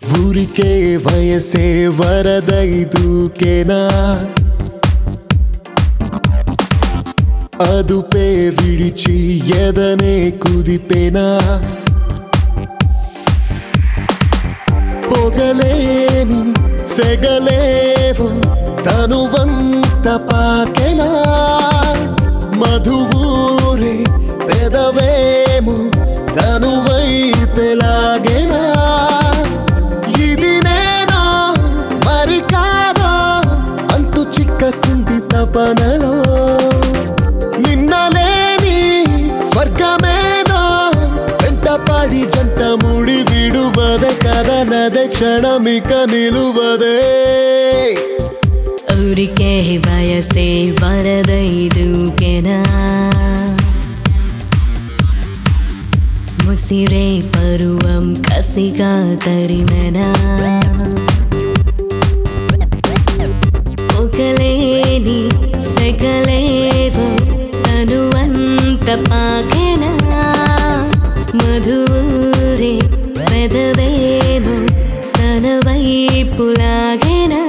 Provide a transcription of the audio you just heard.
ఊరికే వయసే వరదై దూకేనా అదుపే విడిచి ఎదనే కుదిపేనా పొగలేని సెగలేవో తనువంత పాకెనా మధువూరే పెదవేము తనువై తెలాగెనా ఇది నేనో మరి కాదో అంతు చిక్కకుంది తపనలో నిన్నలేని స్వర్గమేనో వెంటపడి జంట ముడి విడువదే కదనదే క్షణమిక నిలువదే ఊరికే వయసే వరదై దూకెనా ముసిరే పరువం కసిగా తరిమెనా ఒకలేని సెగలేవో తనువంత పాకెనా మధురే పెదవేమో తన వైపు లాగెనా